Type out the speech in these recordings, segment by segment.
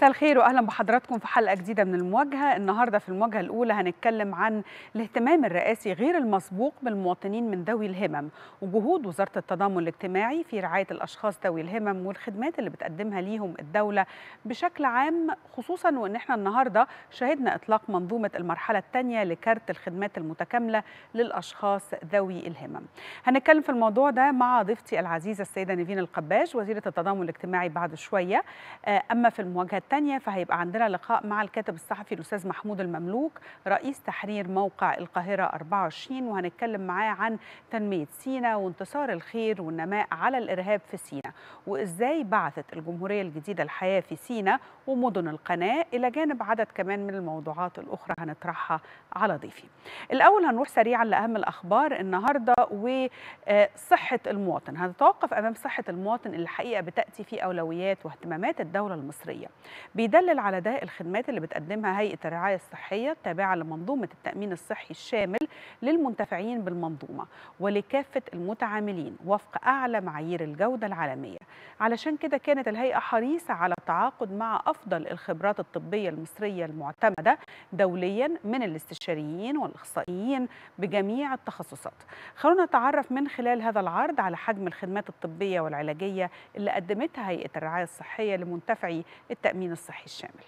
مساء الخير واهلا بحضراتكم في حلقه جديده من المواجهه النهارده في المواجهه الاولى هنتكلم عن الاهتمام الرئاسي غير المسبوق بالمواطنين من ذوي الهمم وجهود وزاره التضامن الاجتماعي في رعايه الاشخاص ذوي الهمم والخدمات اللي بتقدمها ليهم الدوله بشكل عام خصوصا وان احنا النهارده شهدنا اطلاق منظومه المرحله الثانيه لكارت الخدمات المتكامله للاشخاص ذوي الهمم هنتكلم في الموضوع ده مع ضيفتي العزيزه السيده نيفين القباش وزيره التضامن الاجتماعي بعد شويه اما في المواجهه الثانيه فهيبقى عندنا لقاء مع الكاتب الصحفي الاستاذ محمود المملوك رئيس تحرير موقع القاهره 24 وهنتكلم معاه عن تنميه سينا وانتصار الخير والنماء على الارهاب في سينا وازاي بعثت الجمهوريه الجديده الحياه في سينا ومدن القناه الى جانب عدد كمان من الموضوعات الاخرى هنطرحها على ضيفي. الاول هنروح سريعا لاهم الاخبار النهارده وصحه المواطن، هنتوقف امام صحه المواطن اللي الحقيقه بتاتي في اولويات واهتمامات الدوله المصريه. بيدلل على ده الخدمات اللي بتقدمها هيئه الرعايه الصحيه التابعه لمنظومه التامين الصحي الشامل للمنتفعين بالمنظومه ولكافه المتعاملين وفق اعلى معايير الجوده العالميه. علشان كده كانت الهيئه حريصه على التعاقد مع افضل الخبرات الطبيه المصريه المعتمده دوليا من الاستشاريين والاخصائيين بجميع التخصصات. خلونا نتعرف من خلال هذا العرض على حجم الخدمات الطبيه والعلاجيه اللي قدمتها هيئه الرعايه الصحيه لمنتفعي التامين الصحي الشامل.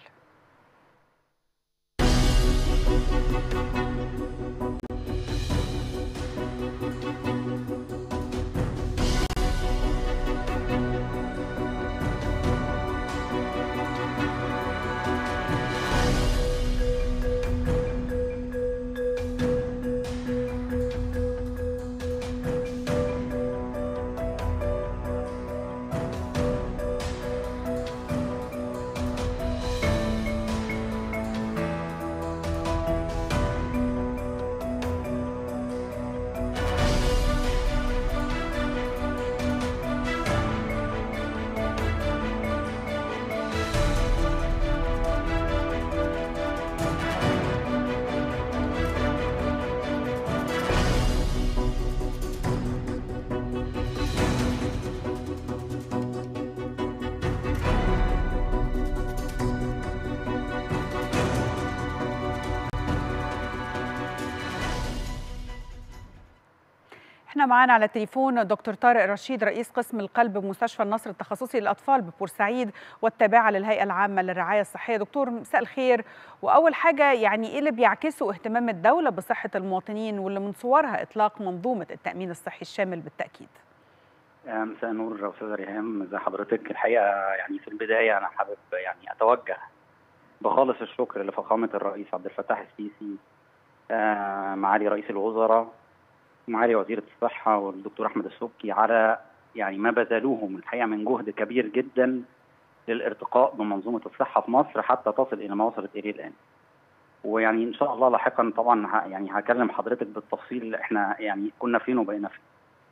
احنا معانا على التليفون دكتور طارق رشيد رئيس قسم القلب بمستشفى النصر التخصصي للاطفال ببورسعيد والتابعه للهيئه العامه للرعايه الصحيه دكتور مساء الخير واول حاجه يعني ايه اللي بيعكسوا اهتمام الدوله بصحه المواطنين واللي من صورها اطلاق منظومه التامين الصحي الشامل بالتاكيد مساء النور استاذه ريهام ازي حضرتك الحقيقه يعني في البدايه انا حابب يعني اتوجه بخالص الشكر لفخامه الرئيس عبد الفتاح السيسي معالي رئيس الوزراء معالي وزيرة الصحة والدكتور أحمد السبكي على يعني ما بذلوهم الحقيقة من جهد كبير جدا للارتقاء بمنظومة الصحة في مصر حتى تصل إلى ما وصلت إليه الآن. ويعني إن شاء الله لاحقا طبعا يعني هكلم حضرتك بالتفصيل إحنا يعني كنا فين وبقينا فين.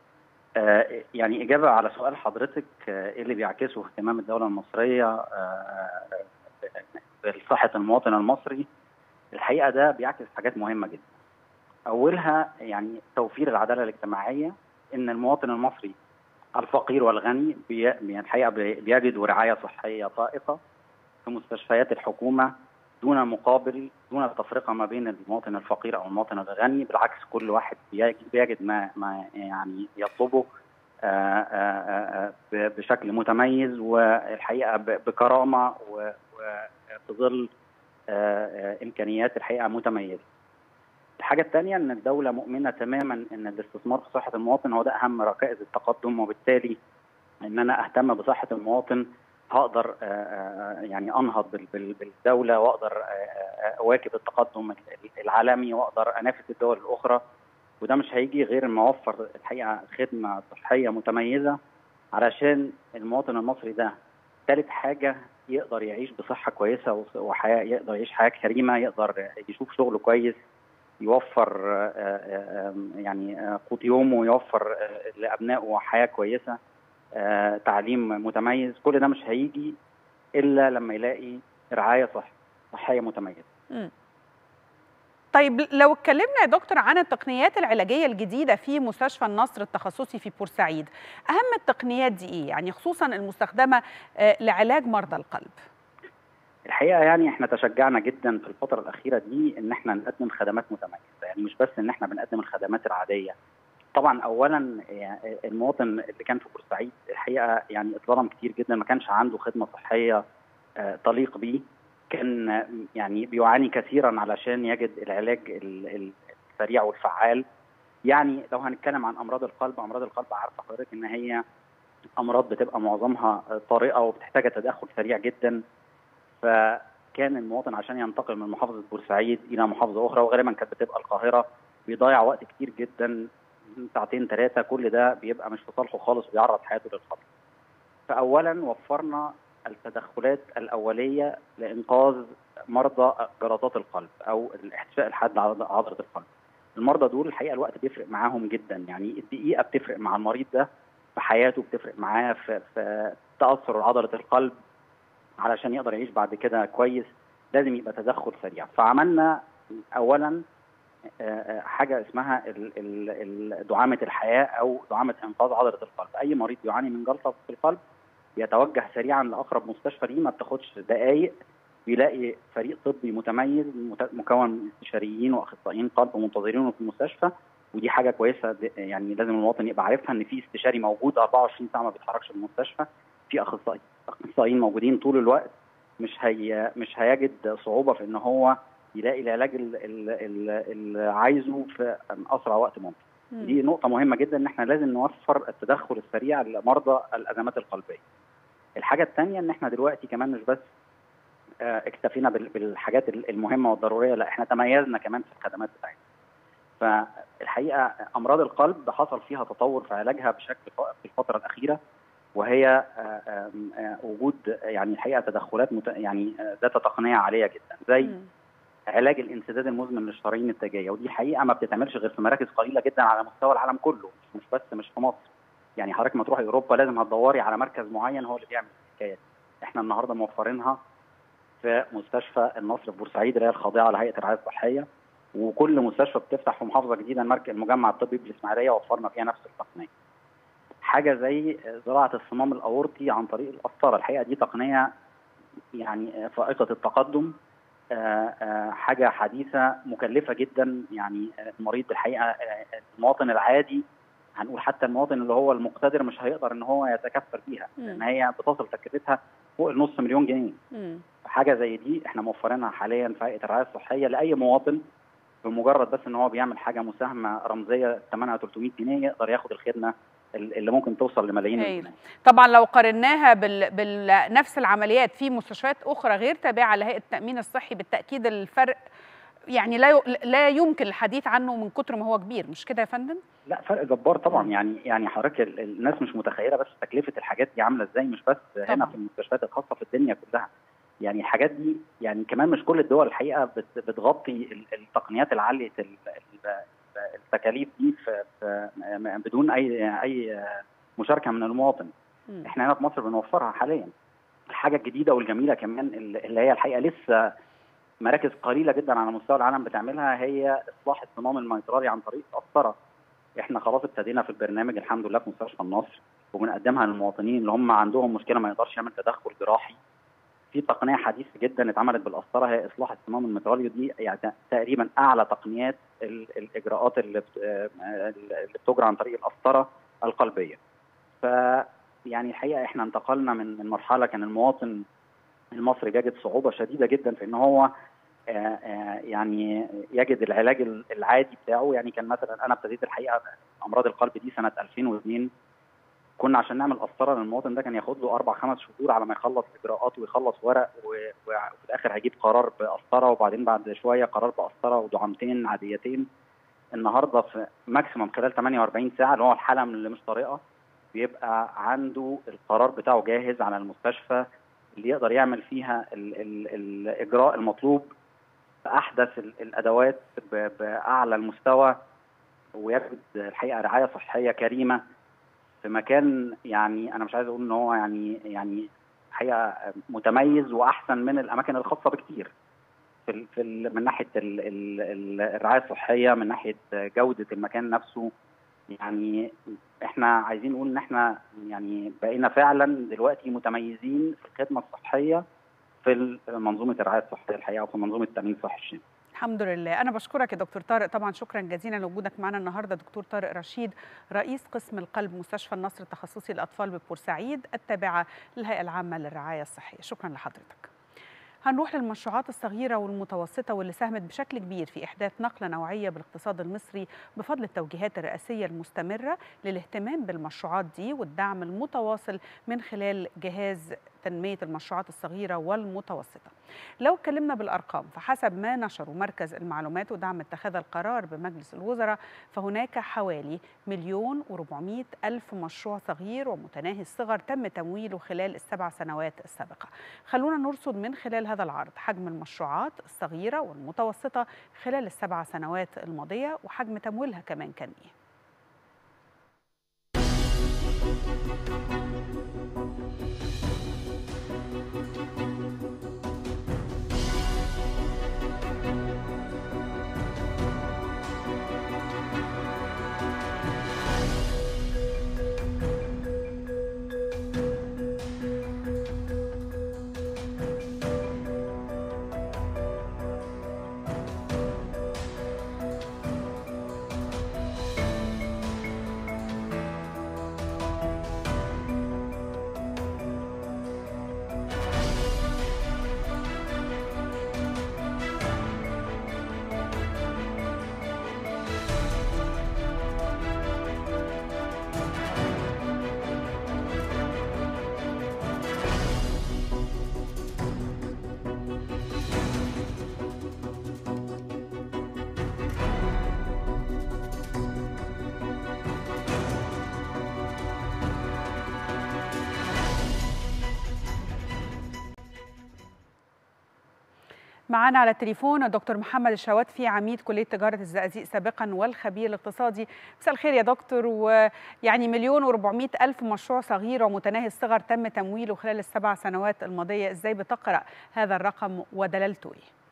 آه يعني إجابة على سؤال حضرتك آه إيه اللي بيعكسه اهتمام الدولة المصرية آه بصحة المواطن المصري الحقيقة ده بيعكس حاجات مهمة جدا. اولها يعني توفير العداله الاجتماعيه ان المواطن المصري الفقير والغني بي الحقيقه بيجدوا رعايه صحيه طائقه في مستشفيات الحكومه دون مقابل دون التفرقه ما بين المواطن الفقير او المواطن الغني بالعكس كل واحد بيجد ما ما يعني يطلبه آآ آآ بشكل متميز والحقيقه بكرامه وفي ظل امكانيات الحقيقه متميزه. الحاجة الثانية أن الدولة مؤمنة تماما أن الاستثمار في صحة المواطن هو ده أهم ركائز التقدم وبالتالي أن أنا أهتم بصحة المواطن هقدر يعني أنهض بالدولة وأقدر أواكب التقدم العالمي وأقدر أنافس الدول الأخرى وده مش هيجي غير ما أوفر الحقيقة خدمة صحية متميزة علشان المواطن المصري ده ثالث حاجة يقدر يعيش بصحة كويسة وحياة يقدر يعيش حياة كريمة يقدر يشوف شغله كويس يوفر يعني قوت يومه يوفر لابنائه حياه كويسه تعليم متميز كل ده مش هيجي الا لما يلاقي رعايه صح صحيه متميزه م. طيب لو اتكلمنا يا دكتور عن التقنيات العلاجيه الجديده في مستشفى النصر التخصصي في بورسعيد اهم التقنيات دي ايه يعني خصوصا المستخدمه لعلاج مرضى القلب الحقيقه يعني احنا تشجعنا جدا في الفتره الاخيره دي ان احنا نقدم خدمات متميزه يعني مش بس ان احنا بنقدم الخدمات العاديه طبعا اولا المواطن اللي كان في بورسعيد الحقيقه يعني اتظلم كتير جدا ما كانش عنده خدمه صحيه تليق بيه كان يعني بيعاني كثيرا علشان يجد العلاج السريع والفعال يعني لو هنتكلم عن امراض القلب امراض القلب عارفه حضرتك ان هي امراض بتبقى معظمها طارئه وبتحتاج تدخل سريع جدا فكان المواطن عشان ينتقل من محافظه بورسعيد الى محافظه اخرى وغالبا كانت بتبقى القاهره بيضيع وقت كتير جدا ساعتين ثلاثه كل ده بيبقى مش في صالحه خالص وبيعرض حياته للخطر. فاولا وفرنا التدخلات الاوليه لانقاذ مرضى جلطات القلب او الاحتشاء الحاد عضله القلب. المرضى دول الحقيقه الوقت بيفرق معاهم جدا يعني الدقيقه بتفرق مع المريض ده في حياته بتفرق معاه في, في تاثر عضله القلب علشان يقدر يعيش بعد كده كويس لازم يبقى تدخل سريع فعملنا اولا حاجه اسمها دعامه الحياه او دعامه انقاذ عضله القلب اي مريض يعاني من جلطه في القلب يتوجه سريعا لاقرب مستشفى ليه ما بتاخدش دقائق بيلاقي فريق طبي متميز مكون من استشاريين واخصائيين قلب منتظرينه في المستشفى ودي حاجه كويسه يعني لازم المواطن يبقى عارفها ان في استشاري موجود 24 ساعه ما بيتحركش من المستشفى في اخصائي اخصائيين موجودين طول الوقت مش هي مش هيجد صعوبه في ان هو يلاقي العلاج اللي عايزه في اسرع وقت ممكن. م. دي نقطه مهمه جدا ان احنا لازم نوفر التدخل السريع لمرضى الازمات القلبيه. الحاجه الثانيه ان احنا دلوقتي كمان مش بس اكتفينا بالحاجات المهمه والضروريه لا احنا تميزنا كمان في الخدمات بتاعتنا. فالحقيقه امراض القلب حصل فيها تطور في علاجها بشكل في الفتره الاخيره وهي وجود يعني الحقيقه تدخلات يعني ذات تقنيه عاليه جدا زي م. علاج الانسداد المزمن للشرايين التاجيه ودي حقيقه ما بتتعملش غير في مراكز قليله جدا على مستوى العالم كله مش بس مش في مصر يعني حضرتك ما تروحي اوروبا لازم هتدوري على مركز معين هو اللي بيعمل الحكايه دي احنا النهارده موفرينها في مستشفى النصر في بورسعيد اللي هي الخاضعه لهيئه الرعايه الصحيه وكل مستشفى بتفتح في محافظه جديده المركز المجمع الطبي بالاسماعيليه وفرنا فيها نفس التقنيه حاجه زي زراعه الصمام الاورطي عن طريق القسطره الحقيقه دي تقنيه يعني فائقه التقدم آآ آآ حاجه حديثه مكلفه جدا يعني المريض الحقيقه المواطن العادي هنقول حتى المواطن اللي هو المقتدر مش هيقدر ان هو يتكفل بيها لان هي بتصل تكلفتها فوق النص مليون جنيه مم. حاجه زي دي احنا موفرينها حاليا في هيئه الرعايه الصحيه لاي مواطن بمجرد بس ان هو بيعمل حاجه مساهمه رمزيه ثمنها 300 جنيه يقدر ياخد الخدمه اللي ممكن توصل لملايين الجنيه طبعا لو قارناها بال... بنفس العمليات في مستشفيات اخرى غير تابعه لهيئه التامين الصحي بالتاكيد الفرق يعني لا لا يمكن الحديث عنه من كتر ما هو كبير مش كده يا فندم؟ لا فرق جبار طبعا يعني يعني حضرتك الناس مش متخيله بس تكلفه الحاجات دي عامله ازاي مش بس طبعا. هنا في المستشفيات الخاصه في الدنيا كلها يعني الحاجات دي يعني كمان مش كل الدول الحقيقه بتغطي التقنيات العاليه التكاليف دي في, في بدون اي اي مشاركه من المواطن م. احنا هنا في مصر بنوفرها حاليا الحاجه الجديده والجميله كمان اللي هي الحقيقه لسه مراكز قليله جدا على مستوى العالم بتعملها هي اصلاح الصمام الميترالي عن طريق القسطره احنا خلاص ابتدينا في البرنامج الحمد لله في مستشفى النصر وبنقدمها للمواطنين اللي هم عندهم مشكله ما يقدرش يعمل تدخل جراحي في تقنيه حديثه جدا اتعملت بالقسطره هي اصلاح الصمام الميترالي دي يعني تقريبا اعلى تقنيات الاجراءات اللي اللي بتجرى عن طريق القسطره القلبيه. ف يعني الحقيقه احنا انتقلنا من من مرحله كان المواطن المصري بيجد صعوبه شديده جدا في ان هو يعني يجد العلاج العادي بتاعه يعني كان مثلا انا ابتديت الحقيقه امراض القلب دي سنه 2002 كنا عشان نعمل قسطره للمواطن ده كان ياخد له اربع خمس شهور على ما يخلص اجراءات ويخلص ورق وفي الاخر هيجيب قرار بقسطره وبعدين بعد شويه قرار بقسطره ودعامتين عاديتين النهارده في ماكسيموم خلال 48 ساعه اللي هو الحاله اللي مش طارئه بيبقى عنده القرار بتاعه جاهز على المستشفى اللي يقدر يعمل فيها ال ال الاجراء المطلوب باحدث الادوات باعلى المستوى ويجد الحقيقه رعايه صحيه كريمه في مكان يعني انا مش عايز اقول ان هو يعني يعني حقيقه متميز واحسن من الاماكن الخاصه بكتير في في من ناحيه ال ال الرعايه الصحيه من ناحيه جوده المكان نفسه يعني احنا عايزين نقول ان احنا يعني بقينا فعلا دلوقتي متميزين في الخدمه الصحيه في في منظومه الرعايه الصحيه الحقيقه وفي منظومه تامين صحي الشامل. الحمد لله انا بشكرك يا دكتور طارق طبعا شكرا جزيلا لوجودك معنا النهارده دكتور طارق رشيد رئيس قسم القلب مستشفى النصر التخصصي للاطفال ببورسعيد التابعه للهيئه العامه للرعايه الصحيه شكرا لحضرتك هنروح للمشروعات الصغيرة والمتوسطة واللي ساهمت بشكل كبير في إحداث نقلة نوعية بالاقتصاد المصري بفضل التوجيهات الرئاسية المستمرة للاهتمام بالمشروعات دي والدعم المتواصل من خلال جهاز تنمية المشروعات الصغيرة والمتوسطة لو اتكلمنا بالأرقام فحسب ما نشره مركز المعلومات ودعم اتخاذ القرار بمجلس الوزراء فهناك حوالي مليون وربعمائة ألف مشروع صغير ومتناهي الصغر تم تمويله خلال السبع سنوات السابقة خلونا نرصد من خلال هذا العرض حجم المشروعات الصغيرة والمتوسطة خلال السبع سنوات الماضية وحجم تمويلها كمان كان إيه معانا على التليفون الدكتور محمد الشواتفي عميد كليه تجاره الزقازيق سابقا والخبير الاقتصادي مساء الخير يا دكتور ويعني مليون و400 الف مشروع صغير ومتناهي الصغر تم تمويله خلال السبع سنوات الماضيه ازاي بتقرا هذا الرقم ودلالته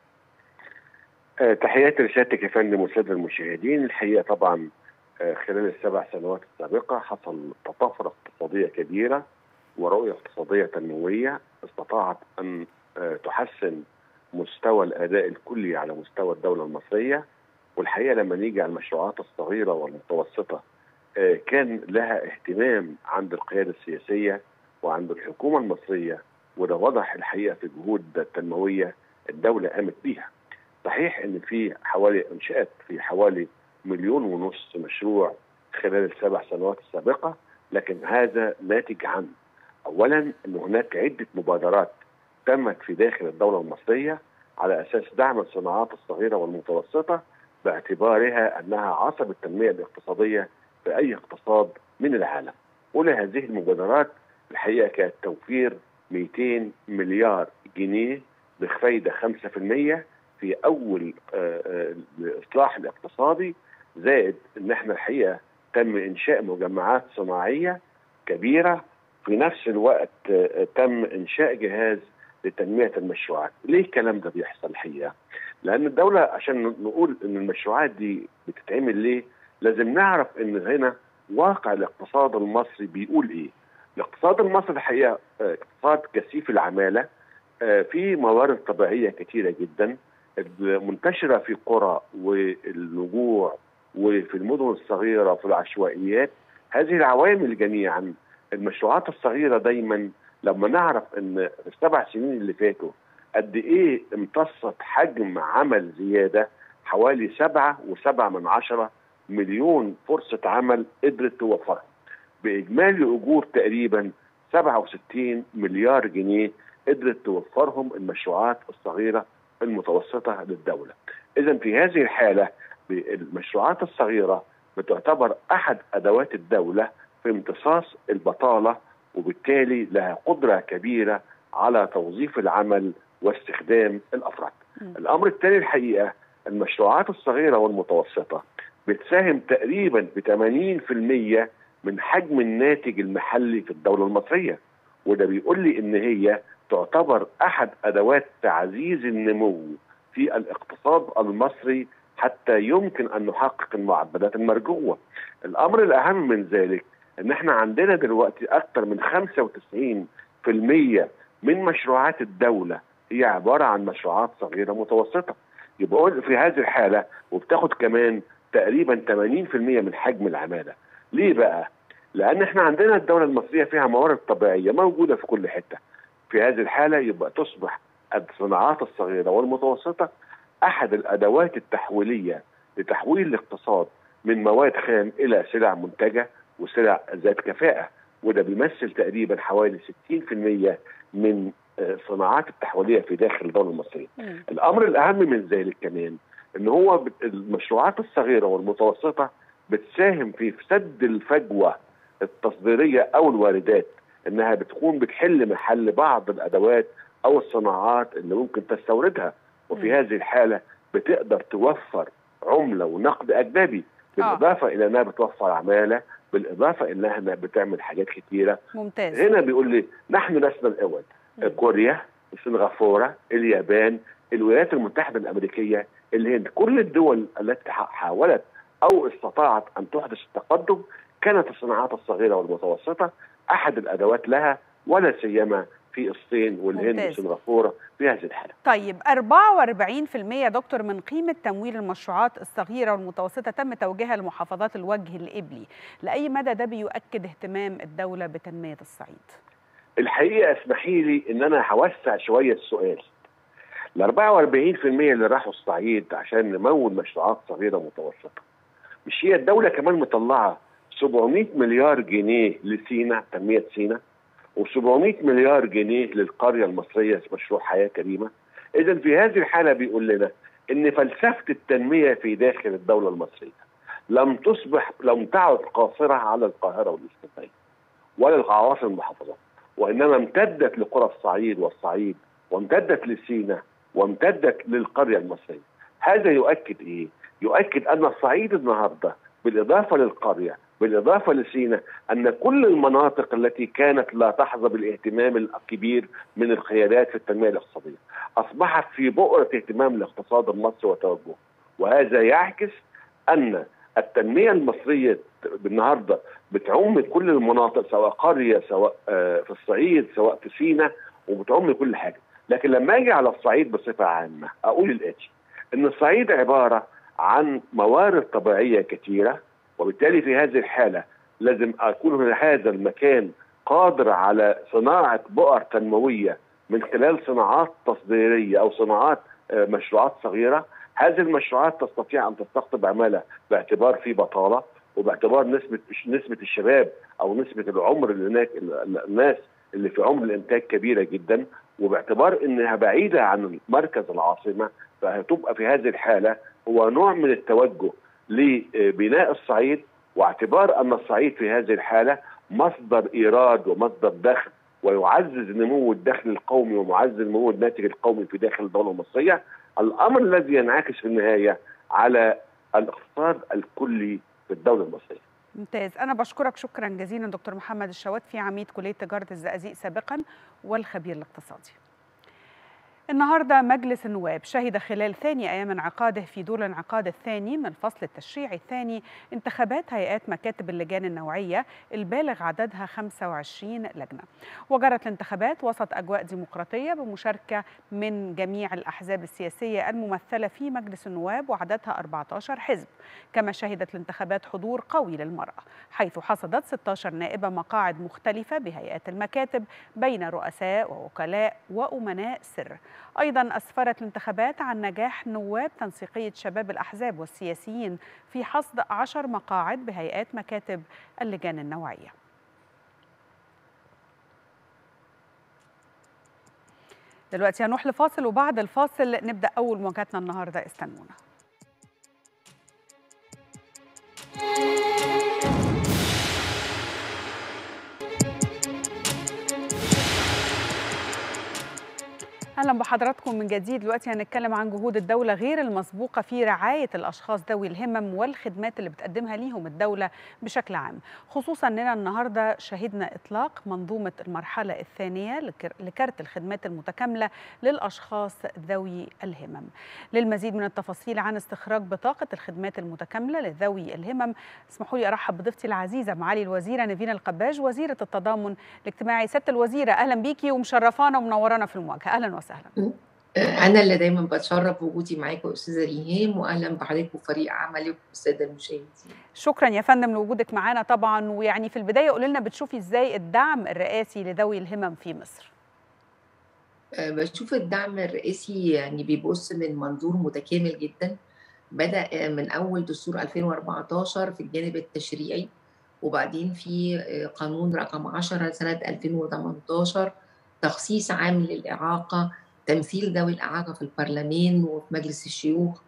ايه تحياتي لسيادتك يا فندم والساده المشاهدين الحقيقه طبعا خلال السبع سنوات السابقه حصل طفره اقتصاديه كبيره ورؤيه اقتصاديه تنمويه استطاعت ان تحسن مستوى الاداء الكلي على مستوى الدوله المصريه والحقيقه لما نيجي على المشروعات الصغيره والمتوسطه كان لها اهتمام عند القياده السياسيه وعند الحكومه المصريه وده وضح الحقيقه في جهود التنمويه الدوله قامت بيها. صحيح ان في حوالي انشات في حوالي مليون ونص مشروع خلال السبع سنوات السابقه لكن هذا ناتج عن اولا ان هناك عده مبادرات تمت في داخل الدولة المصرية على أساس دعم الصناعات الصغيرة والمتوسطة باعتبارها أنها عصب التنمية الاقتصادية في أي اقتصاد من العالم ولهذه المبادرات الحقيقة كانت توفير 200 مليار جنيه بفايدة 5% في أول الإصلاح الاقتصادي زائد أن احنا الحقيقة تم إنشاء مجمعات صناعية كبيرة في نفس الوقت تم إنشاء جهاز لتنميه المشروعات، ليه الكلام ده بيحصل الحقيقه؟ لان الدوله عشان نقول ان المشروعات دي بتتعمل ليه؟ لازم نعرف ان هنا واقع الاقتصاد المصري بيقول ايه؟ الاقتصاد المصري الحقيقه اقتصاد كثيف العماله في موارد طبيعيه كثيره جدا منتشره في قرى والنجوع وفي المدن الصغيره وفي العشوائيات هذه العوامل جميعا المشروعات الصغيره دايما لما نعرف ان في السبع سنين اللي فاتوا قد ايه امتصت حجم عمل زياده حوالي سبعة وسبعة من عشرة مليون فرصة عمل قدرت توفرها بإجمالي أجور تقريبا 67 مليار جنيه قدرت توفرهم المشروعات الصغيرة المتوسطة للدولة إذا في هذه الحالة المشروعات الصغيرة بتعتبر أحد أدوات الدولة في امتصاص البطالة وبالتالي لها قدرة كبيرة على توظيف العمل واستخدام الأفراد م. الأمر الثاني الحقيقة المشروعات الصغيرة والمتوسطة بتساهم تقريبا ب 80% من حجم الناتج المحلي في الدولة المصرية وده بيقول لي إن هي تعتبر أحد أدوات تعزيز النمو في الاقتصاد المصري حتى يمكن أن نحقق المعدلات المرجوة الأمر الأهم من ذلك ان احنا عندنا دلوقتي اكثر من 95% من مشروعات الدولة هي عباره عن مشروعات صغيره متوسطه يبقى في هذه الحاله وبتاخد كمان تقريبا 80% من حجم العماله ليه بقى؟ لان احنا عندنا الدوله المصريه فيها موارد طبيعيه موجوده في كل حته في هذه الحاله يبقى تصبح الصناعات الصغيره والمتوسطه احد الادوات التحويليه لتحويل الاقتصاد من مواد خام الى سلع منتجه وسلع ذات كفاءه وده بيمثل تقريبا حوالي 60% من الصناعات التحويليه في داخل الدوله المصريه. مم. الامر الاهم من ذلك كمان ان هو بت- المشروعات الصغيره والمتوسطه بتساهم في سد الفجوه التصديريه او الواردات انها بتكون بتحل محل بعض الادوات او الصناعات اللي ممكن تستوردها وفي مم. هذه الحاله بتقدر توفر عمله ونقد اجنبي بالاضافه الى انها بتوفر عماله بالاضافه انها بتعمل حاجات كتيره ممتاز هنا بيقول لي نحن لسنا الاول مم. كوريا سنغافوره اليابان الولايات المتحده الامريكيه الهند كل الدول التي ح- حاولت او استطاعت ان تحدث التقدم كانت الصناعات الصغيره والمتوسطه احد الادوات لها ولا سيما في الصين والهند ممتاز. وسنغافوره في هذه الحاله طيب 44% يا دكتور من قيمة تمويل المشروعات الصغيرة والمتوسطة تم توجيهها لمحافظات الوجه الإبلي لأي مدى ده بيؤكد اهتمام الدولة بتنمية الصعيد الحقيقه اسمحي لي ان انا هوسع شويه السؤال ال 44% اللي راحوا الصعيد عشان نمول مشروعات صغيره ومتوسطه مش هي الدوله كمان مطلعه 700 مليار جنيه لسينا تنميه سينا و700 مليار جنيه للقريه المصريه في مشروع حياه كريمه اذا في هذه الحاله بيقول لنا ان فلسفه التنميه في داخل الدوله المصريه لم تصبح لم تعد قاصره على القاهره والاسكندريه ولا العواصم المحافظات وانما امتدت لقرى الصعيد والصعيد وامتدت لسينا وامتدت للقريه المصريه هذا يؤكد ايه يؤكد ان الصعيد النهارده بالاضافه للقريه بالاضافه لسينا ان كل المناطق التي كانت لا تحظى بالاهتمام الكبير من القيادات في التنميه الاقتصاديه اصبحت في بؤره اهتمام الاقتصاد المصري وتوجهه وهذا يعكس ان التنميه المصريه النهارده بتعم كل المناطق سواء قريه سواء آه، في الصعيد سواء في سينا وبتعم كل حاجه لكن لما اجي على الصعيد بصفه عامه اقول الاتي ان الصعيد عباره عن موارد طبيعيه كثيره وبالتالي في هذه الحاله لازم اكون هذا المكان قادر على صناعه بؤر تنمويه من خلال صناعات تصديريه او صناعات آه، مشروعات صغيره هذه المشروعات تستطيع ان تستقطب عماله باعتبار في بطاله وباعتبار نسبه نسبه الشباب او نسبه العمر اللي هناك الناس اللي في عمر الانتاج كبيره جدا وباعتبار انها بعيده عن مركز العاصمه فهتبقى في هذه الحاله هو نوع من التوجه لبناء الصعيد واعتبار ان الصعيد في هذه الحاله مصدر ايراد ومصدر دخل ويعزز نمو الدخل القومي ومعزز نمو الناتج القومي في داخل الدوله المصريه الامر الذي ينعكس في النهايه على الاقتصاد الكلي في الدوله المصريه ممتاز أنا بشكرك شكرا جزيلا دكتور محمد الشواتفي عميد كلية تجارة الزقازيق سابقا والخبير الاقتصادي النهاردة مجلس النواب شهد خلال ثاني أيام انعقاده في دور الانعقاد الثاني من الفصل التشريعي الثاني انتخابات هيئات مكاتب اللجان النوعية البالغ عددها 25 لجنة وجرت الانتخابات وسط أجواء ديمقراطية بمشاركة من جميع الأحزاب السياسية الممثلة في مجلس النواب وعددها 14 حزب كما شهدت الانتخابات حضور قوي للمرأة حيث حصدت 16 نائبة مقاعد مختلفة بهيئات المكاتب بين رؤساء ووكلاء وأمناء سر أيضا أسفرت الانتخابات عن نجاح نواب تنسيقية شباب الأحزاب والسياسيين في حصد عشر مقاعد بهيئات مكاتب اللجان النوعية دلوقتي هنروح لفاصل وبعد الفاصل نبدأ أول مواجهتنا النهاردة استنونا اهلا بحضراتكم من جديد دلوقتي هنتكلم عن جهود الدوله غير المسبوقه في رعايه الاشخاص ذوي الهمم والخدمات اللي بتقدمها ليهم الدوله بشكل عام خصوصا اننا النهارده شهدنا اطلاق منظومه المرحله الثانيه لكر- لكارت الخدمات المتكامله للاشخاص ذوي الهمم للمزيد من التفاصيل عن استخراج بطاقه الخدمات المتكامله لذوي الهمم اسمحوا لي ارحب بضيفتي العزيزه معالي الوزيره نيفين القباج وزيره التضامن الاجتماعي سياده الوزيره اهلا بيكي ومشرفانا ومنورانا في المواجهه اهلا وسهلا وسهلا أنا اللي دايما بتشرف بوجودي معاكم أستاذة ريهام وأهلا بحضرتك وفريق عملك والسادة المشاهدين. شكرا يا فندم لوجودك معانا طبعا ويعني في البداية قولي لنا بتشوفي إزاي الدعم الرئاسي لذوي الهمم في مصر؟ بشوف الدعم الرئاسي يعني بيبص من منظور متكامل جدا بدأ من أول دستور 2014 في الجانب التشريعي وبعدين في قانون رقم 10 سنة 2018 تخصيص عام للإعاقة تمثيل ذوي الإعاقة في البرلمان وفي مجلس الشيوخ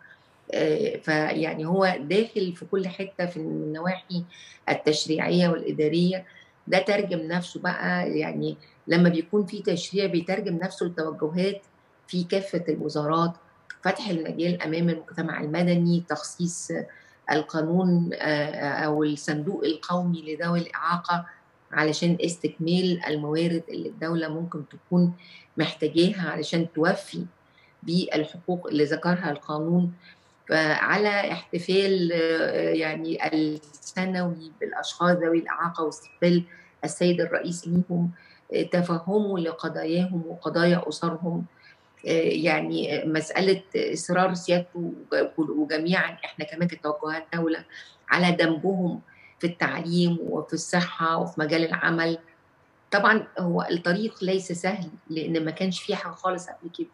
فيعني هو داخل في كل حتة في النواحي التشريعية والإدارية ده ترجم نفسه بقى يعني لما بيكون في تشريع بيترجم نفسه لتوجهات في كافة الوزارات فتح المجال أمام المجتمع المدني تخصيص القانون أو الصندوق القومي لذوي الإعاقة علشان استكمال الموارد اللي الدولة ممكن تكون محتاجاها علشان توفي بالحقوق اللي ذكرها القانون فعلى احتفال يعني السنوي بالأشخاص ذوي الإعاقة واستقبال السيد الرئيس ليهم تفهموا لقضاياهم وقضايا أسرهم يعني مسألة إصرار سيادته وجميعا إحنا كمان كتوجهات دولة على دمجهم في التعليم وفي الصحة وفي مجال العمل طبعا هو الطريق ليس سهل لأن ما كانش فيه حاجة خالص قبل كده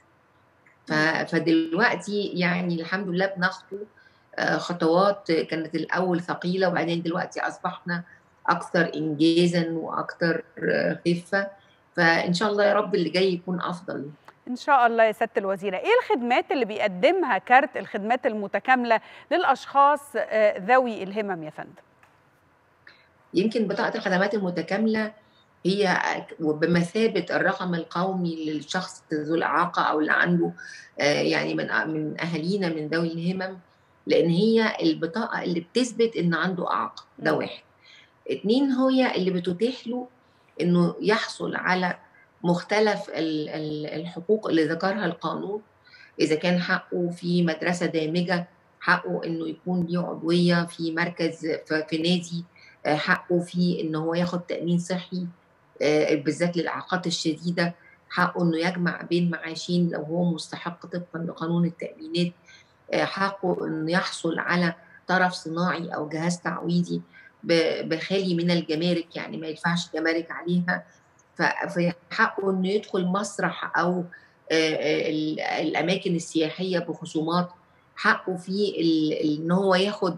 فدلوقتي يعني الحمد لله بنخطو خطوات كانت الأول ثقيلة وبعدين دلوقتي أصبحنا أكثر إنجازا وأكثر خفة فإن شاء الله يا رب اللي جاي يكون أفضل إن شاء الله يا سيادة الوزيرة إيه الخدمات اللي بيقدمها كارت الخدمات المتكاملة للأشخاص ذوي الهمم يا فندم؟ يمكن بطاقة الخدمات المتكاملة هي بمثابة الرقم القومي للشخص ذو الإعاقة أو اللي عنده يعني من من أهالينا من ذوي الهمم لأن هي البطاقة اللي بتثبت إن عنده إعاقة ده واحد. اتنين هي اللي بتتيح له إنه يحصل على مختلف الحقوق اللي ذكرها القانون إذا كان حقه في مدرسة دامجة حقه إنه يكون ليه عضوية في مركز في نادي حقه في إن هو ياخد تأمين صحي بالذات للإعاقات الشديدة حقه إنه يجمع بين معاشين لو هو مستحق طبقا لقانون التأمينات حقه إنه يحصل على طرف صناعي أو جهاز تعويضي بخالي من الجمارك يعني ما يدفعش جمارك عليها ففي حقه انه يدخل مسرح او الاماكن السياحيه بخصومات حقه في ان هو ياخد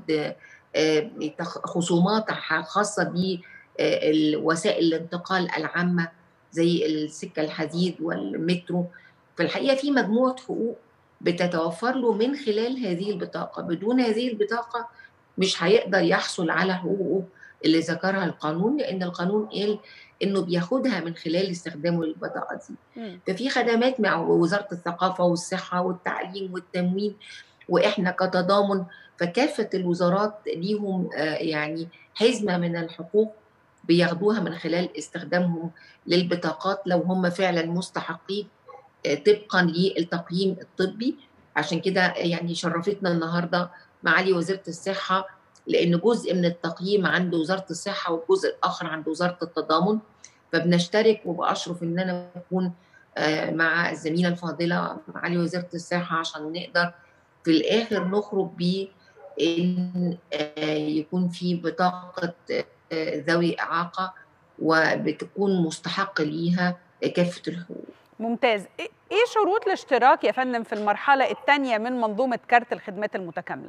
خصومات خاصه بوسائل الانتقال العامه زي السكه الحديد والمترو فالحقيقه في مجموعه حقوق بتتوفر له من خلال هذه البطاقه بدون هذه البطاقه مش هيقدر يحصل على حقوقه اللي ذكرها القانون لان القانون قال انه بياخدها من خلال استخدامه للبطاقه دي ففي خدمات مع وزاره الثقافه والصحه والتعليم والتموين واحنا كتضامن فكافه الوزارات ليهم يعني حزمه من الحقوق بياخدوها من خلال استخدامهم للبطاقات لو هم فعلا مستحقين طبقا للتقييم الطبي عشان كده يعني شرفتنا النهارده معالي وزيره الصحه لان جزء من التقييم عند وزاره الصحه والجزء الاخر عند وزاره التضامن فبنشترك وباشرف ان انا اكون مع الزميله الفاضله معالي وزيره الصحه عشان نقدر في الاخر نخرج ب ان يكون في بطاقه ذوي اعاقه وبتكون مستحق ليها كافه الحقوق. ممتاز، ايه شروط الاشتراك يا فندم في المرحله الثانيه من منظومه كارت الخدمات المتكامله؟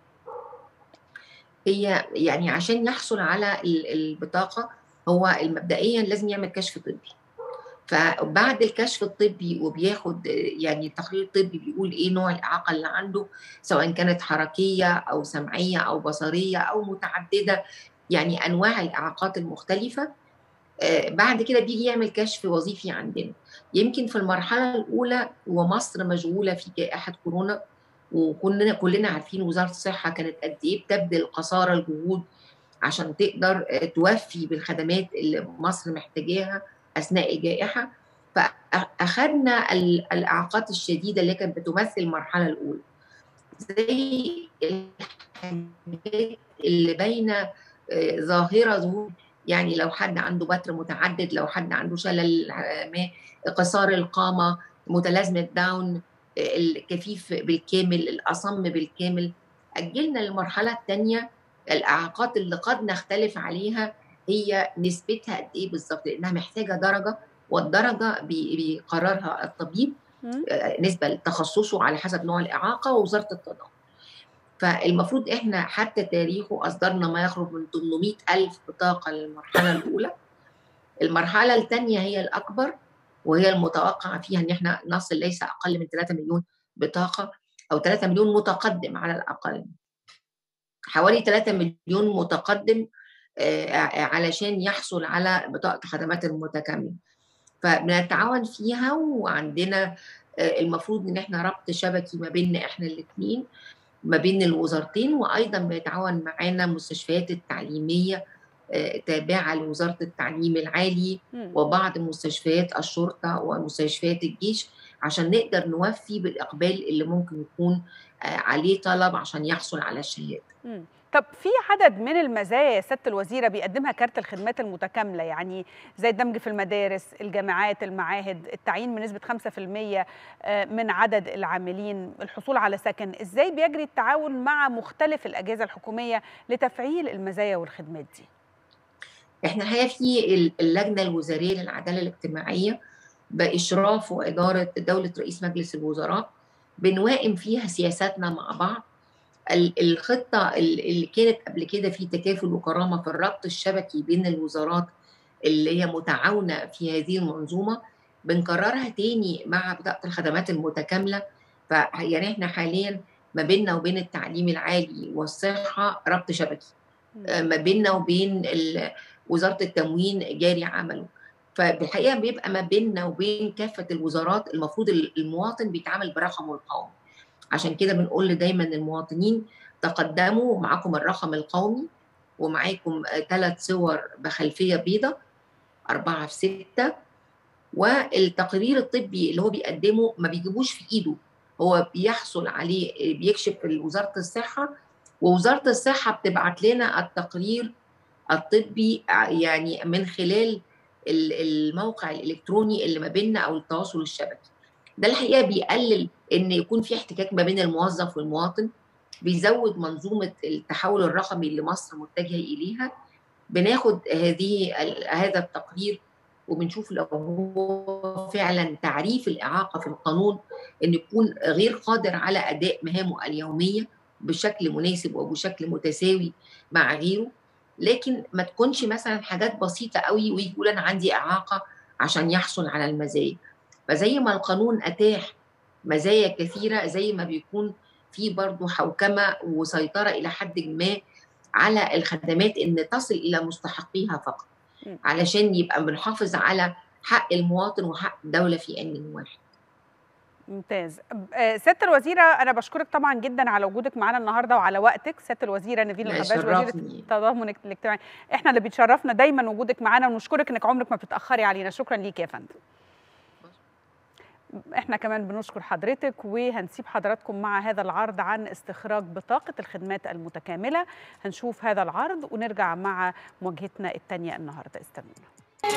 هي يعني عشان يحصل على البطاقه هو مبدئيا لازم يعمل كشف طبي فبعد الكشف الطبي وبياخد يعني التقرير الطبي بيقول ايه نوع الاعاقه اللي عنده سواء كانت حركيه او سمعيه او بصريه او متعدده يعني انواع الاعاقات المختلفه بعد كده بيجي يعمل كشف وظيفي عندنا يمكن في المرحله الاولى ومصر مشغوله في جائحه كورونا وكلنا كلنا عارفين وزاره الصحه كانت قد ايه بتبذل قصارى الجهود عشان تقدر توفي بالخدمات اللي مصر محتاجاها اثناء الجائحه فاخذنا الاعاقات الشديده اللي كانت بتمثل المرحله الاولى زي الحاجات اللي بين ظاهره ظهور يعني لو حد عنده بتر متعدد لو حد عنده شلل ما قصار القامه متلازمه داون الكفيف بالكامل الاصم بالكامل اجلنا للمرحله الثانيه الاعاقات اللي قد نختلف عليها هي نسبتها قد ايه بالظبط لانها محتاجه درجه والدرجه بيقررها الطبيب نسبه لتخصصه على حسب نوع الاعاقه ووزاره التضامن فالمفروض احنا حتى تاريخه اصدرنا ما يقرب من 800 الف بطاقه للمرحله الاولى المرحله الثانيه هي الاكبر وهي المتوقع فيها ان احنا نصل ليس اقل من 3 مليون بطاقه او 3 مليون متقدم على الاقل حوالي 3 مليون متقدم علشان يحصل على بطاقه الخدمات المتكامله فبنتعاون فيها وعندنا المفروض ان احنا ربط شبكي ما بيننا احنا الاثنين ما بين الوزارتين وايضا بيتعاون معانا مستشفيات التعليميه تابعه لوزاره التعليم العالي وبعض مستشفيات الشرطه ومستشفيات الجيش عشان نقدر نوفي بالاقبال اللي ممكن يكون عليه طلب عشان يحصل على الشهاده. طب في عدد من المزايا يا سياده الوزيره بيقدمها كارت الخدمات المتكامله يعني زي الدمج في المدارس، الجامعات، المعاهد، التعيين بنسبه 5% من عدد العاملين، الحصول على سكن، ازاي بيجري التعاون مع مختلف الاجهزه الحكوميه لتفعيل المزايا والخدمات دي؟ احنا الحقيقه في اللجنه الوزاريه للعداله الاجتماعيه باشراف واداره دوله رئيس مجلس الوزراء بنوائم فيها سياساتنا مع بعض الخطه اللي كانت قبل كده في تكافل وكرامه في الربط الشبكي بين الوزارات اللي هي متعاونه في هذه المنظومه بنكررها تاني مع بطاقه الخدمات المتكامله فيعني احنا حاليا ما بيننا وبين التعليم العالي والصحه ربط شبكي ما بيننا وبين وزاره التموين جاري عمله فبالحقيقه بيبقى ما بيننا وبين كافه الوزارات المفروض المواطن بيتعامل برقمه القومي عشان كده بنقول دايما للمواطنين تقدموا معاكم الرقم القومي ومعاكم ثلاث صور بخلفيه بيضاء أربعة في ستة والتقرير الطبي اللي هو بيقدمه ما بيجيبوش في إيده هو بيحصل عليه بيكشف وزارة الصحة ووزارة الصحة بتبعت لنا التقرير الطبي يعني من خلال الموقع الإلكتروني اللي ما بيننا أو التواصل الشبكي ده الحقيقة بيقلل ان يكون في احتكاك ما بين الموظف والمواطن بيزود منظومه التحول الرقمي اللي مصر متجهه اليها بناخد هذه هذا التقرير وبنشوف لو هو فعلا تعريف الاعاقه في القانون ان يكون غير قادر على اداء مهامه اليوميه بشكل مناسب وبشكل متساوي مع غيره لكن ما تكونش مثلا حاجات بسيطه قوي ويقول انا عندي اعاقه عشان يحصل على المزايا فزي ما القانون اتاح مزايا كثيره زي ما بيكون في برضه حوكمه وسيطره الى حد ما على الخدمات ان تصل الى مستحقيها فقط علشان يبقى بنحافظ على حق المواطن وحق الدوله في ان واحد ممتاز سياده الوزيره انا بشكرك طبعا جدا على وجودك معانا النهارده وعلى وقتك سياده الوزيره نيفين الخباز وزيره التضامن الاجتماعي احنا اللي بيتشرفنا دايما وجودك معانا ونشكرك انك عمرك ما بتتاخري علينا شكرا ليك يا فندم احنا كمان بنشكر حضرتك وهنسيب حضراتكم مع هذا العرض عن استخراج بطاقة الخدمات المتكاملة هنشوف هذا العرض ونرجع مع مواجهتنا الثانية النهاردة استنونا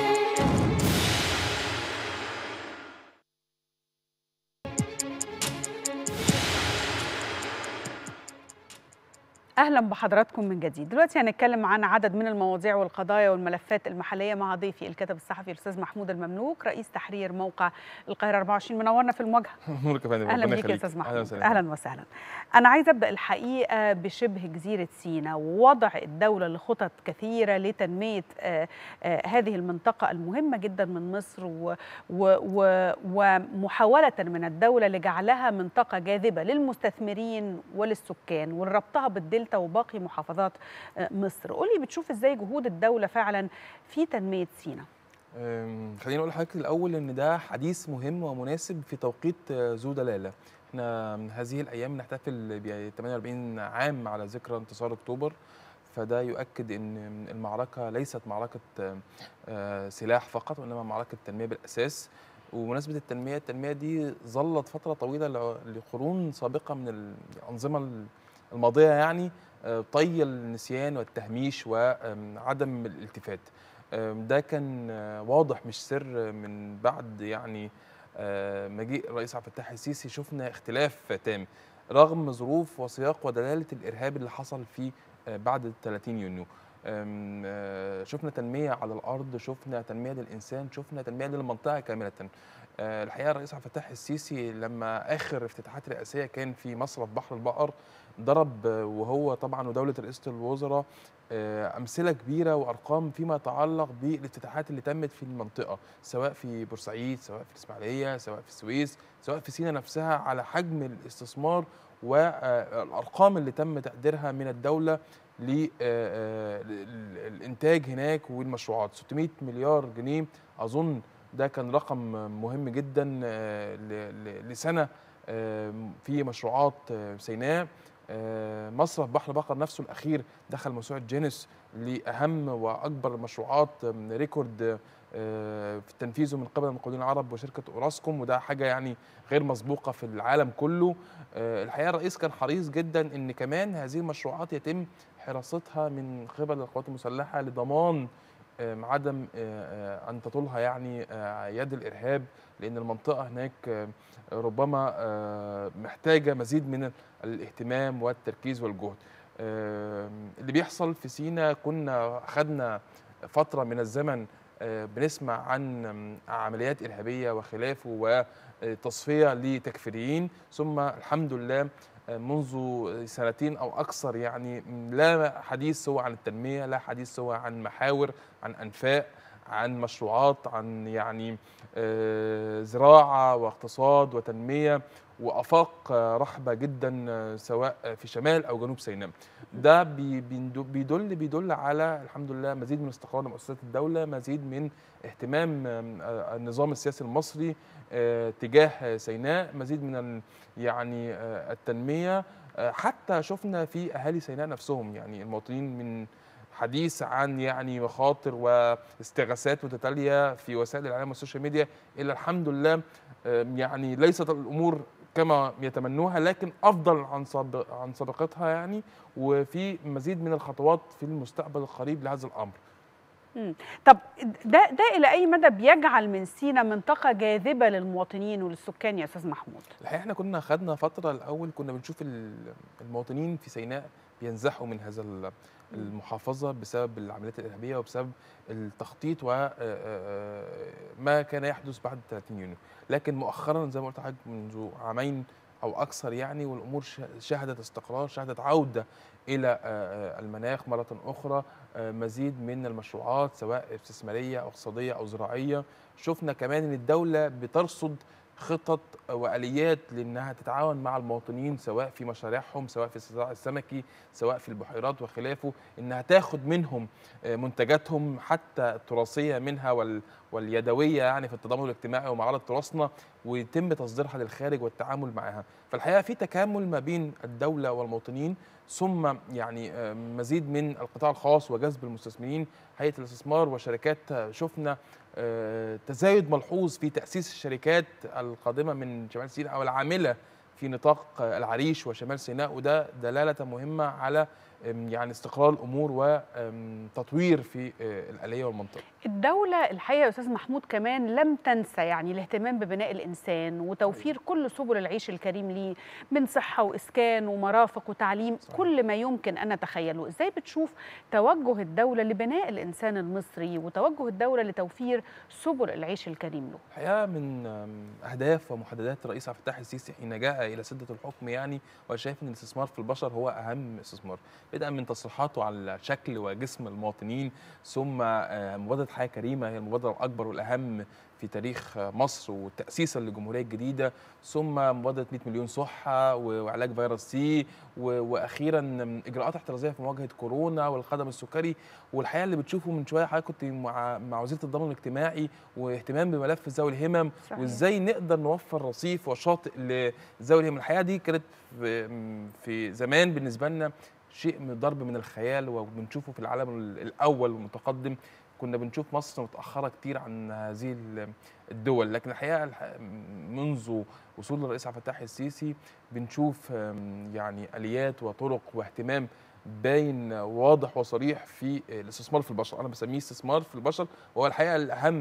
اهلا بحضراتكم من جديد دلوقتي هنتكلم عن عدد من المواضيع والقضايا والملفات المحليه مع ضيفي الكاتب الصحفي الاستاذ محمود المملوك رئيس تحرير موقع القاهره 24 منورنا في المواجهه نورك يا فندم اهلا بيك يا استاذ محمود أهلا, اهلا وسهلا انا عايزه ابدا الحقيقه بشبه جزيره سيناء ووضع الدوله لخطط كثيره لتنميه آه آه هذه المنطقه المهمه جدا من مصر و و و ومحاوله من الدوله لجعلها منطقه جاذبه للمستثمرين وللسكان وربطها بالدلتا الدلتا وباقي محافظات مصر قولي بتشوف ازاي جهود الدولة فعلا في تنمية سينا خليني اقول لحضرتك الاول ان ده حديث مهم ومناسب في توقيت ذو دلاله احنا هذه الايام نحتفل ب 48 عام على ذكرى انتصار اكتوبر فده يؤكد ان المعركه ليست معركه سلاح فقط وانما معركه تنميه بالاساس ومناسبه التنميه التنميه دي ظلت فتره طويله لقرون سابقه من الانظمه الماضيه يعني طي النسيان والتهميش وعدم الالتفات ده كان واضح مش سر من بعد يعني آه، مجيء الرئيس عبد الفتاح السيسي شفنا اختلاف تام رغم ظروف وسياق ودلاله الارهاب اللي حصل في آه، بعد 30 يونيو أم، آه، شفنا تنميه على الارض شفنا تنميه للانسان شفنا تنميه للمنطقه كامله آه، الحقيقه الرئيس عبد الفتاح السيسي لما اخر افتتاحات رئاسيه كان في مصرف بحر البقر ضرب آه، وهو طبعا ودوله رئاسه الوزراء آه، امثله كبيره وارقام فيما يتعلق بالافتتاحات اللي تمت في المنطقه سواء في بورسعيد سواء في الاسماعيليه سواء في السويس سواء في سينا نفسها على حجم الاستثمار والارقام اللي تم تقديرها من الدوله للانتاج هناك والمشروعات 600 مليار جنيه اظن ده كان رقم مهم جدا آه، ل- ل- لسنه آه، في مشروعات آه، سيناء آه، مصرف بحر بقر نفسه الاخير دخل موسوعه جينيس لاهم واكبر المشروعات آم، ريكورد آه، في تنفيذه من قبل المقاولين العرب وشركه اوراسكوم وده حاجه يعني غير مسبوقه في العالم كله آه، الحقيقه الرئيس كان حريص جدا ان كمان هذه المشروعات يتم حراستها من قبل القوات المسلحه لضمان آم، عدم آه، آه، ان تطولها يعني آه، يد الارهاب لان المنطقه هناك آه، ربما آه، محتاجه مزيد من الاهتمام والتركيز والجهد آم، اللي بيحصل في سينا كنا خدنا فتره من الزمن آه، بنسمع عن آم، عمليات ارهابيه وخلافه وتصفيه لتكفيريين ثم الحمد لله آه، منذ سنتين او اكثر يعني لا حديث سوى عن التنميه لا حديث سوى عن محاور عن انفاق عن مشروعات عن يعني آه، زراعه واقتصاد وتنميه وافاق آه، رحبه جدا آه، سواء في شمال او جنوب سيناء ده بي- بيندو- بيدل بيدل على الحمد لله مزيد من استقرار مؤسسات الدوله مزيد من اهتمام آم، آه، النظام السياسي المصري آه، تجاه سيناء مزيد من ال- يعني آه، التنميه آه، حتى شفنا في اهالي سيناء نفسهم يعني المواطنين من حديث عن يعني مخاطر واستغاثات متتاليه في وسائل الاعلام والسوشيال ميديا الا الحمد لله آم، يعني ليست الامور كما يتمنوها لكن افضل عن سابق عن سابقتها يعني وفي مزيد من الخطوات في المستقبل القريب لهذا الامر طب ده ده الى اي مدى بيجعل من سينا منطقه جاذبه للمواطنين وللسكان يا استاذ محمود الحقيقه احنا كنا خدنا فتره الاول كنا بنشوف ال- المواطنين في سيناء بينزحوا من هذا ال- المحافظه بسبب العمليات الارهابيه وبسبب التخطيط وما كان يحدث بعد 30 يونيو لكن مؤخرا زي ما قلت لحضرتك منذ عامين او اكثر يعني والامور ش- شهدت استقرار شهدت عوده الى آه، آه، المناخ مره اخرى آه، مزيد من المشروعات سواء استثماريه او اقتصاديه او زراعيه شفنا كمان ان الدوله بترصد خطط واليات لانها تتعاون مع المواطنين سواء في مشاريعهم سواء في الزراعه السمكي سواء في البحيرات وخلافه انها تاخد منهم آه، منتجاتهم حتى التراثيه منها وال واليدويه يعني في التضامن الاجتماعي ومعارض تراثنا ويتم تصديرها للخارج والتعامل معها فالحقيقه في تكامل ما بين الدوله والمواطنين ثم يعني آه، مزيد من القطاع الخاص وجذب المستثمرين هيئه الاستثمار وشركات آه، شفنا آه، تزايد ملحوظ في تاسيس الشركات القادمه من شمال سيناء او العامله في نطاق آه، العريش وشمال سيناء وده دلاله مهمه على آم، يعني استقرار الامور وتطوير في آه، الاليه والمنطقه الدولة الحقيقة يا أستاذ محمود كمان لم تنسى يعني الاهتمام ببناء الإنسان وتوفير كل سبل العيش الكريم ليه من صحة وإسكان ومرافق وتعليم صحيح. كل ما يمكن أن نتخيله إزاي بتشوف توجه الدولة لبناء الإنسان المصري وتوجه الدولة لتوفير سبل العيش الكريم له الحقيقه من آم، اهداف ومحددات الرئيس عبد الفتاح السيسي حين جاء الى سده الحكم يعني وشايف ان الاستثمار في البشر هو اهم استثمار بدءا من تصريحاته على شكل وجسم المواطنين ثم آه، مبادره حياه كريمه هي المبادره الاكبر والاهم في تاريخ آه، مصر وتاسيسا للجمهوريه الجديده ثم مبادره 100 مليون صحه و- وعلاج فيروس سي و- واخيرا آم، اجراءات احترازيه في مواجهه كورونا والقدم السكري والحقيقه اللي بتشوفه من شويه حضرتك كنت مع مع وزيره الضمان الاجتماعي واهتمام بملف ذوي الهمم صحيح. وازاي نقدر نوفر رصيف وشاطئ لذوي الهمم الحقيقه دي كانت في, في زمان بالنسبه لنا شيء من ضرب من الخيال وبنشوفه في العالم ال- الاول والمتقدم كنا بنشوف مصر متاخره كتير عن هذه ال- الدول لكن الحقيقه الح- منذ وصول الرئيس عبد الفتاح السيسي بنشوف آم، يعني اليات وطرق واهتمام باين واضح وصريح في الاستثمار في البشر انا بسميه استثمار في البشر وهو الحقيقه الاهم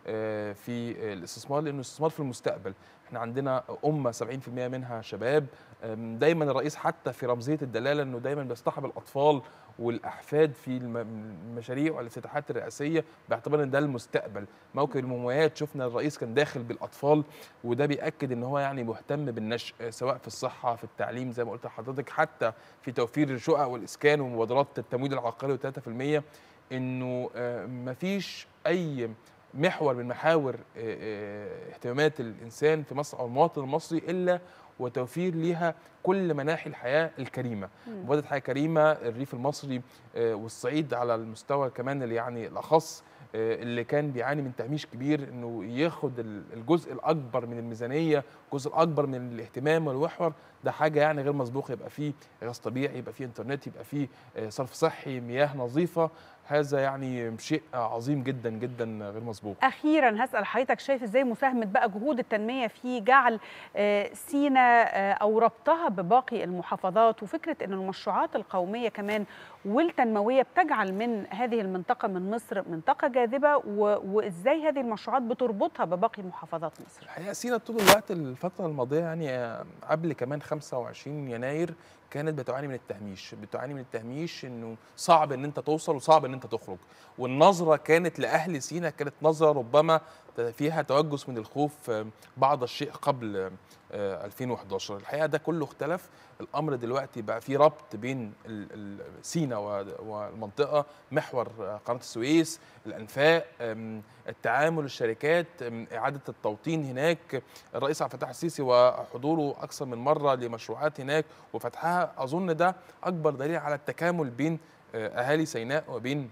آه، في الاستثمار لانه الاستثمار في المستقبل احنا عندنا امه 70% منها شباب آم، دايما الرئيس حتى في رمزيه الدلاله انه دايما بيصطحب الاطفال والاحفاد في الم- المشاريع والافتتاحات الرئاسيه باعتبار ان ده المستقبل موكب الموميات شفنا الرئيس كان داخل بالاطفال وده بياكد ان هو يعني مهتم بالنشء سواء في الصحه في التعليم زي ما قلت لحضرتك حتى في توفير الشقق والاسكان ومبادرات التمويل العقاري و3% انه آه، مفيش اي محور من محاور آه، آه، اهتمامات الانسان في مصر او المواطن المصري الا وتوفير ليها كل مناحي الحياه الكريمه مم. مبادره حياه كريمه الريف المصري آه، والصعيد على المستوى كمان اللي يعني الاخص آه، اللي كان بيعاني من تهميش كبير انه ياخد ال- الجزء الاكبر من الميزانيه الجزء الاكبر من الاهتمام والمحور ده حاجه يعني غير مسبوقه يبقى فيه غاز طبيعي يبقى فيه انترنت يبقى فيه آه، صرف صحي مياه نظيفه هذا يعني شيء عظيم جدا جدا غير مسبوق اخيرا هسال حضرتك شايف ازاي مساهمه بقى جهود التنميه في جعل آه، سينا آه، او ربطها بباقي المحافظات وفكره ان المشروعات القوميه كمان والتنمويه بتجعل من هذه المنطقه من مصر منطقه جاذبه و- وازاي هذه المشروعات بتربطها بباقي محافظات مصر الحقيقه سينا طول الوقت الفتره الماضيه يعني آه، قبل كمان 25 يناير كانت بتعاني من التهميش بتعاني من التهميش انه صعب ان انت توصل وصعب ان انت تخرج والنظره كانت لاهل سينا كانت نظره ربما فيها توجس من الخوف آه، بعض الشيء قبل آه، 2011 الحقيقه ده كله اختلف الامر دلوقتي بقى في ربط بين ال- ال- سينا و- والمنطقه محور آه، قناه السويس الانفاق آم، التعامل الشركات آم، اعاده التوطين هناك الرئيس عبد الفتاح السيسي وحضوره اكثر من مره لمشروعات هناك وفتحها اظن ده اكبر دليل على التكامل بين آه، اهالي سيناء وبين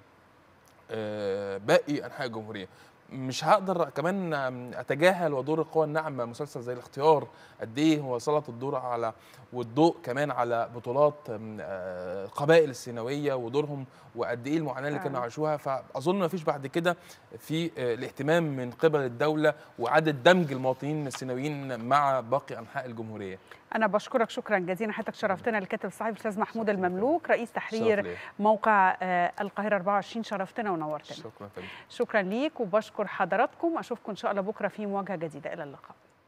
آه، باقي انحاء الجمهوريه مش هقدر كمان آم، اتجاهل ودور القوى الناعمه مسلسل زي الاختيار قد ايه هو سلط الدور على والضوء كمان على بطولات آم، آه، القبائل السيناويه ودورهم وقد ايه المعاناه اللي كانوا فعلا. عاشوها فاظن ما فيش بعد كده في آه، الاهتمام من قبل الدوله واعاده دمج المواطنين السيناويين مع باقي انحاء الجمهوريه انا بشكرك شكرا جزيلا حضرتك شرفتنا الكاتب الصحفي الاستاذ محمود المملوك رئيس شرف تحرير ليا. موقع آه، القاهره 24 شرفتنا ونورتنا شكرا فندم شكرا ليك وبشكر حضراتكم اشوفكم ان شاء الله بكره في مواجهه جديده الى اللقاء